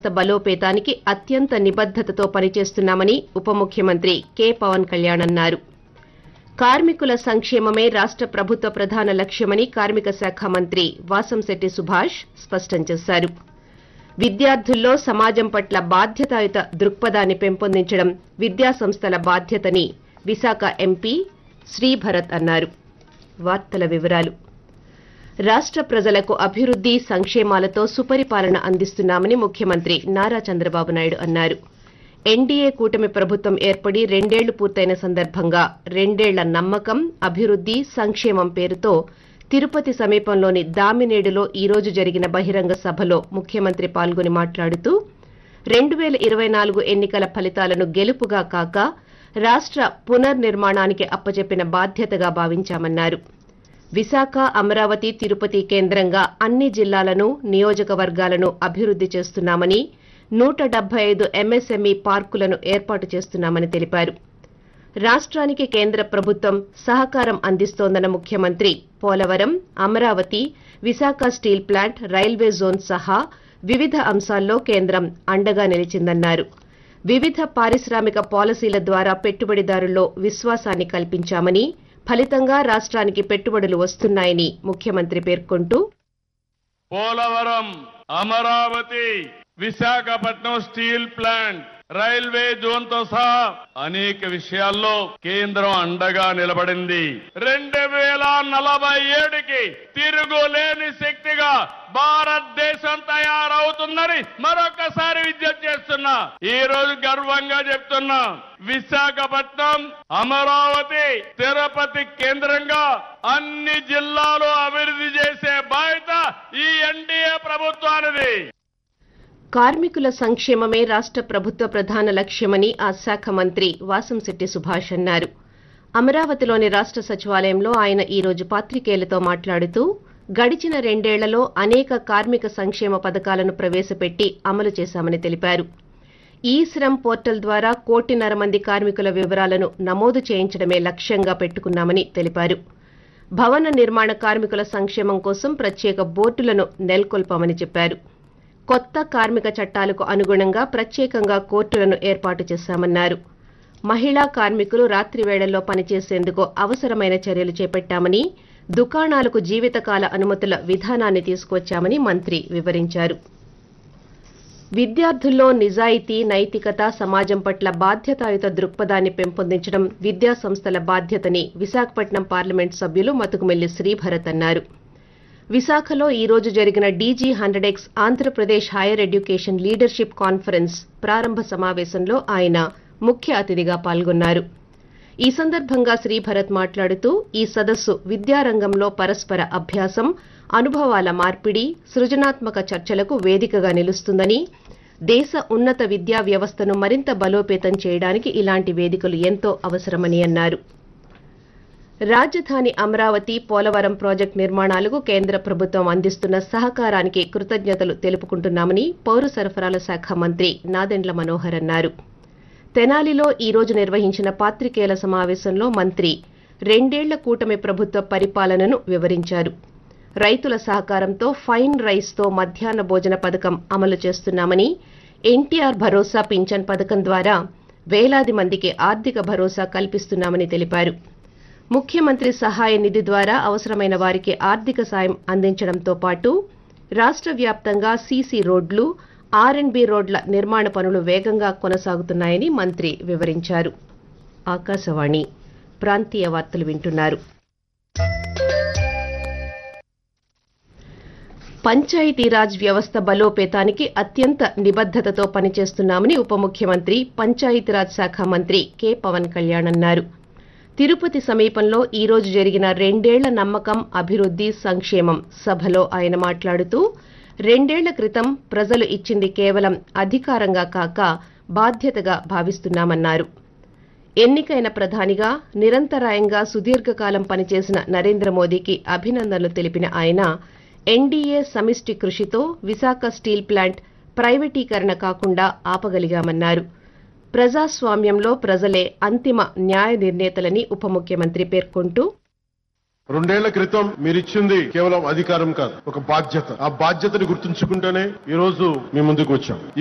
వ్యవస్థ బలోపేతానికి అత్యంత నిబద్దతతో పనిచేస్తున్నామని ఉప ముఖ్యమంత్రి కె పవన్ కళ్యాణ్ అన్నారు కార్మికుల సంక్షేమమే రాష్ట ప్రభుత్వ ప్రధాన లక్ష్యమని కార్మిక శాఖ మంత్రి వాసంశెట్టి సుభాష్ స్పష్టం చేశారు విద్యార్థుల్లో సమాజం పట్ల బాధ్యతాయుత దృక్పథాన్ని పెంపొందించడం విద్యా సంస్థల బాధ్యతని విశాఖ ఎంపీ శ్రీభరత్ అన్నారు వార్తల వివరాలు రాష్ట ప్రజలకు అభివృద్ది సంక్షేమాలతో సుపరిపాలన అందిస్తున్నామని ముఖ్యమంత్రి నారా చంద్రబాబు నాయుడు అన్నారు ఎన్డీఏ కూటమి ప్రభుత్వం ఏర్పడి రెండేళ్లు పూర్తయిన సందర్భంగా రెండేళ్ల నమ్మకం అభివృద్ది సంక్షేమం పేరుతో తిరుపతి సమీపంలోని దామినేడులో ఈ రోజు జరిగిన బహిరంగ సభలో ముఖ్యమంత్రి పాల్గొని మాట్లాడుతూ రెండు వేల ఇరవై నాలుగు ఎన్నికల ఫలితాలను గెలుపుగా కాక రాష్ట పునర్నిర్మాణానికి అప్పచెప్పిన బాధ్యతగా భావించామన్నారు విశాఖ అమరావతి తిరుపతి కేంద్రంగా అన్ని జిల్లాలను నియోజకవర్గాలను అభివృద్ది చేస్తున్నామని నూట డెబ్బై ఐదు ఎంఎస్ఎంఈ పార్కులను ఏర్పాటు చేస్తున్నామని తెలిపారు రాష్ట్రానికి కేంద్ర ప్రభుత్వం సహకారం అందిస్తోందన్న ముఖ్యమంత్రి Polavaram Amaravati Visakha steel plant railway zone సహా వివిధ అంశాల్లో కేంద్రం అండగా నిలిచిందన్నారు వివిధ పారిశ్రామిక పాలసీల ద్వారా పెట్టుబడిదారుల్లో విశ్వాసాన్ని కల్పించామని ఫలితంగా రాష్ట్రానికి పెట్టుబడులు వస్తున్నాయని ముఖ్యమంత్రి పేర్కొంటూ Polavaram Amaravati Visakhapatnam steel plant railway zone తో సహా అనేక విషయాల్లో కేంద్రం అండగా నిలబడింది రెండు వేల నలభై ఏడుకి తిరుగులేని శక్తిగా భారతదేశం తయారవుతుందని మరొకసారి విజ్ఞప్తి చేస్తున్నా ఈ రోజు గర్వంగా చెప్తున్నా విశాఖపట్నం అమరావతి తిరుపతి కేంద్రంగా అన్ని జిల్లాలు అభివృద్ధి చేసే బాధ్యత ఈ ఎన్డీఏ ప్రభుత్వానిది కార్మికుల సంక్షేమమే రాష్ట ప్రభుత్వ ప్రధాన లక్ష్యమని ఆ శాఖ మంత్రి వాసంశెట్టి సుభాష్ అన్నారు అమరావతిలోని రాష్ట సచివాలయంలో ఆయన ఈ రోజు పాత్రికేయులతో మాట్లాడుతూ గడిచిన రెండేళ్లలో అనేక కార్మిక సంక్షేమ పథకాలను ప్రవేశపెట్టి అమలు చేశామని తెలిపారు ఈ శ్రమ్ పోర్టల్ ద్వారా కోటిన్నర మంది కార్మికుల వివరాలను నమోదు చేయించడమే లక్ష్యంగా పెట్టుకున్నామని తెలిపారు భవన నిర్మాణ కార్మికుల సంక్షేమం కోసం ప్రత్యేక బోర్డులను నెలకొల్పామని చెప్పారు కొత్త కార్మిక చట్టాలకు అనుగుణంగా ప్రత్యేకంగా కోర్టులను ఏర్పాటు చేశామన్నారు మహిళా కార్మికులు రాత్రి వేళల్లో పనిచేసేందుకు అవసరమైన చర్యలు చేపట్టామని దుకాణాలకు జీవితకాల అనుమతుల విధానాన్ని తీసుకొచ్చామని మంత్రి వివరించారు విద్యార్థుల్లో నిజాయితీ నైతికత సమాజం పట్ల బాధ్యతాయుత దృక్పథాన్ని పెంపొందించడం విద్యా సంస్థల బాధ్యతని విశాఖపట్నం పార్లమెంట్ సభ్యులు మతుకుమెల్లి శ్రీభరత్ అన్నారు విశాఖలో ఈ రోజు జరిగిన DG hundred X Andhra Pradesh higher education leadership conference ప్రారంభ సమావేశంలో ఆయన ముఖ్య అతిథిగా పాల్గొన్నారు ఈ సందర్భంగా శ్రీభరత్ మాట్లాడుతూ ఈ సదస్సు విద్యారంగంలో పరస్పర అభ్యాసం అనుభవాల మార్పిడి సృజనాత్మక చర్చలకు వేదికగా నిలుస్తుందని దేశ ఉన్నత విద్యా వ్యవస్థను మరింత బలోపేతం చేయడానికి ఇలాంటి వేదికలు ఎంతో అవసరమని అన్నారు రాజధాని అమరావతి పోలవరం ప్రాజెక్టు నిర్మాణాలకు కేంద్ర ప్రభుత్వం అందిస్తున్న సహకారానికి కృతజ్ఞతలు తెలుపుకుంటున్నామని పౌర సరఫరాల శాఖ మంత్రి నాదెండ్ల మనోహర్ అన్నారు తెనాలిలో ఈ రోజు నిర్వహించిన పాత్రికేయుల సమావేశంలో మంత్రి రెండేళ్ల కూటమి ప్రభుత్వ పరిపాలనను వివరించారు రైతుల సహకారంతో ఫైన్ రైస్తో మధ్యాహ్న భోజన పథకం అమలు చేస్తున్నామని ఎన్టీఆర్ భరోసా పింఛన్ పథకం ద్వారా వేలాది మందికి ఆర్థిక భరోసా కల్పిస్తున్నామని తెలిపారు ముఖ్యమంత్రి సహాయ నిధి ద్వారా అవసరమైన వారికి ఆర్థిక సాయం అందించడంతో పాటు రాష్ట్ర వ్యాప్తంగా సీసీ రోడ్లు ఆర్ అండ్ బి రోడ్ల నిర్మాణ పనులు వేగంగా కొనసాగుతున్నాయని మంత్రి వివరించారు ఆకాశవాణి ప్రాంతీయ వార్తలు వింటున్నారు పంచాయతీరాజ్ వ్యవస్థ బలోపేతానికి అత్యంత నిబద్దతతో పనిచేస్తున్నామని ఉప ముఖ్యమంత్రి పంచాయతీరాజ్ శాఖ మంత్రి కె పవన్ కళ్యాణ్ అన్నారు తిరుపతి సమీపంలో ఈ రోజు జరిగిన రెండేళ్ల నమ్మకం అభివృద్ది సంక్షేమం సభలో ఆయన మాట్లాడుతూ రెండేళ్ల క్రితం ప్రజలు ఇచ్చింది కేవలం అధికారంగా కాక బాధ్యతగా భావిస్తున్నామన్నారు ఎన్నికైన ప్రధానిగా నిరంతరాయంగా సుదీర్ఘకాలం పనిచేసిన నరేంద్ర మోదీకి అభినందనలు తెలిపిన ఆయన ఎన్డీఏ సమిష్టి కృషితో విశాఖ స్టీల్ ప్లాంట్ ప్రైవేటీకరణ కాకుండా ఆపగలిగామన్నారు ప్రజాస్వామ్యంలో ప్రజలే అంతిమ న్యాయ నిర్ణేతలని ఉప ముఖ్యమంత్రి పేర్కొంటూ రెండేళ్ల క్రితం మీరిచ్చింది కేవలం అధికారం కాదు ఒక బాధ్యత ఆ బాధ్యతని గుర్తుంచుకుంటేనే ఈ రోజు మీ ముందుకు వచ్చాం